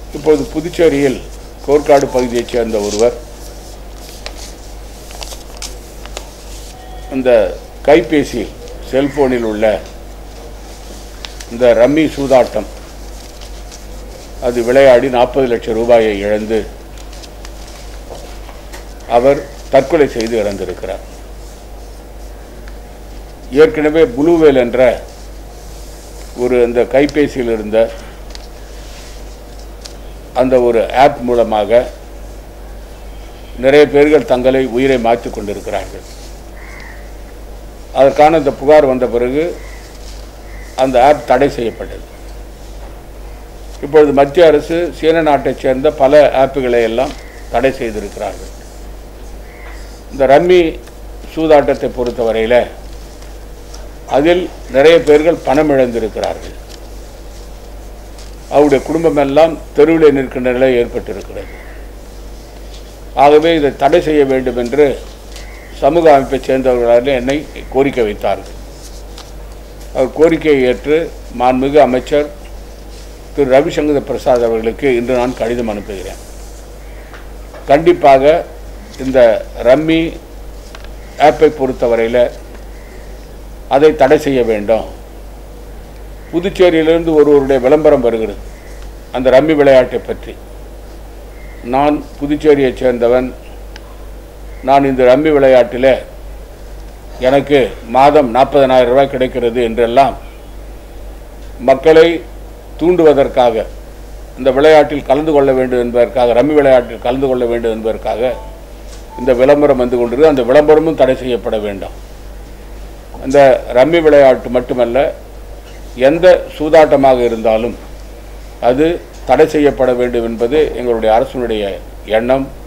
இப்பொழுது புதுச்சேரியில் கோர்க்காடு பகுதியைச் சேர்ந்த ஒருவர் இந்த கைபேசி செல்போனில் உள்ள இந்த ரம்மி சூதாட்டம் அது விளையாடி நாற்பது லட்சம் ரூபாயை இழந்து அவர் தற்கொலை செய்து இறந்திருக்கிறார் ஏற்கனவே புளூவேல் என்ற ஒரு அந்த கைபேசியில் இருந்த அந்த ஒரு ஆப் மூலமாக நிறைய பேர்கள் தங்களை உயிரை மாற்றிக் கொண்டிருக்கிறார்கள் அதற்கான இந்த புகார் வந்த பிறகு அந்த ஆப் தடை செய்யப்பட்டது இப்பொழுது மத்திய அரசு சீன நாட்டைச் சேர்ந்த பல ஆப்புகளை எல்லாம் தடை செய்திருக்கிறார்கள் இந்த ரம்மி சூதாட்டத்தை பொறுத்தவரையில் அதில் நிறைய பேர்கள் பணம் இழந்திருக்கிறார்கள் அவருடைய குடும்பம் எல்லாம் தெருவில் நிற்கின்ற நிலை ஏற்பட்டிருக்கிறது ஆகவே இதை தடை செய்ய வேண்டும் என்று சமூக அமைப்பைச் சேர்ந்தவர்களால் என்னை கோரிக்கை வைத்தார்கள் அவர் கோரிக்கையை ஏற்று மாண்புமிகு அமைச்சர் திரு ரவிசங்கர் பிரசாத் அவர்களுக்கு இன்று நான் கடிதம் அனுப்புகிறேன் கண்டிப்பாக இந்த ரம்மி ஆப்பை பொறுத்தவரையில் அதை தடை செய்ய வேண்டும் புதுச்சேரியிலிருந்து ஒருவருடைய விளம்பரம் வருகிறது அந்த ரம்மி விளையாட்டை பற்றி நான் புதுச்சேரியைச் சேர்ந்தவன் நான் இந்த ரம்மி விளையாட்டில் எனக்கு மாதம் நாற்பதனாயிரம் ரூபாய் கிடைக்கிறது என்றெல்லாம் மக்களை தூண்டுவதற்காக இந்த விளையாட்டில் கலந்து கொள்ள வேண்டும் என்பதற்காக ரம்மி விளையாட்டில் கலந்து கொள்ள வேண்டும் என்பதற்காக இந்த விளம்பரம் வந்து கொண்டிருக்கு அந்த விளம்பரமும் தடை செய்யப்பட வேண்டும் அந்த ரம்மி விளையாட்டு மட்டுமல்ல எந்த சூதாட்டமாக இருந்தாலும் அது தடை செய்யப்பட வேண்டும் என்பது எங்களுடைய அரசினுடைய எண்ணம்